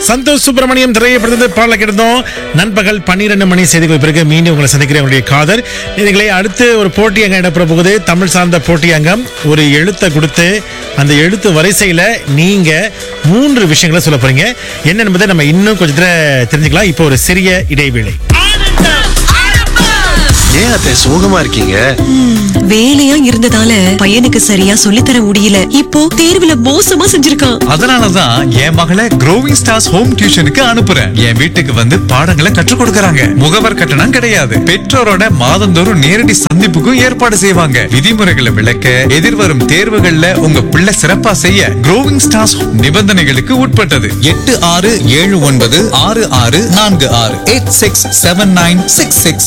சந்தோஷ் சுப்பிரமணியம் திரையப்படுத்தது பாடல கிடந்தோம் நண்பகல் பன்னிரண்டு மணி செய்திகள் பிறகு மீண்டும் உங்களை சந்திக்கிறேன் உங்களுடைய காதர் இதுகளை அடுத்து ஒரு போட்டி அங்கம் இடம்பெற போகுது தமிழ் சார்ந்த போட்டி அங்கம் ஒரு எழுத்தை கொடுத்து அந்த எழுத்து வரிசையில நீங்க மூன்று விஷயங்களை சொல்ல போறீங்க என்ன என்பதை நம்ம இன்னும் கொஞ்சத்துல தெரிஞ்சுக்கலாம் இப்போ ஒரு சிறிய இடைவேளை ஏன் அத்தை சோகமா இருக்கீங்க வேலையா இருந்ததால பையனுக்கு சரியா சொல்லித்தர முடியல இப்போ தேர்வுல மோசமா செஞ்சிருக்கான் அதனாலதான் என் மகளை க்ரோவிங் ஸ்டார்ஸ் ஹோம் டியூஷனுக்கு அனுப்புறேன் என் வீட்டுக்கு வந்து பாடங்களை கற்றுக் கொடுக்கறாங்க முகவர் கட்டணம் கிடையாது பெற்றோரோட மாதந்தோறும் நேரடி சந்திப்புக்கும் ஏற்பாடு செய்வாங்க விதிமுறைகளை விளக்க எதிர்வரும் தேர்வுகள்ல உங்க பிள்ளை சிறப்பா செய்ய க்ரோவிங் ஸ்டார்ஸ் நிபந்தனைகளுக்கு உட்பட்டது எட்டு ஆறு ஏழு ஒன்பது ஆறு ஆறு நான்கு ஆறு eight six seven nine six six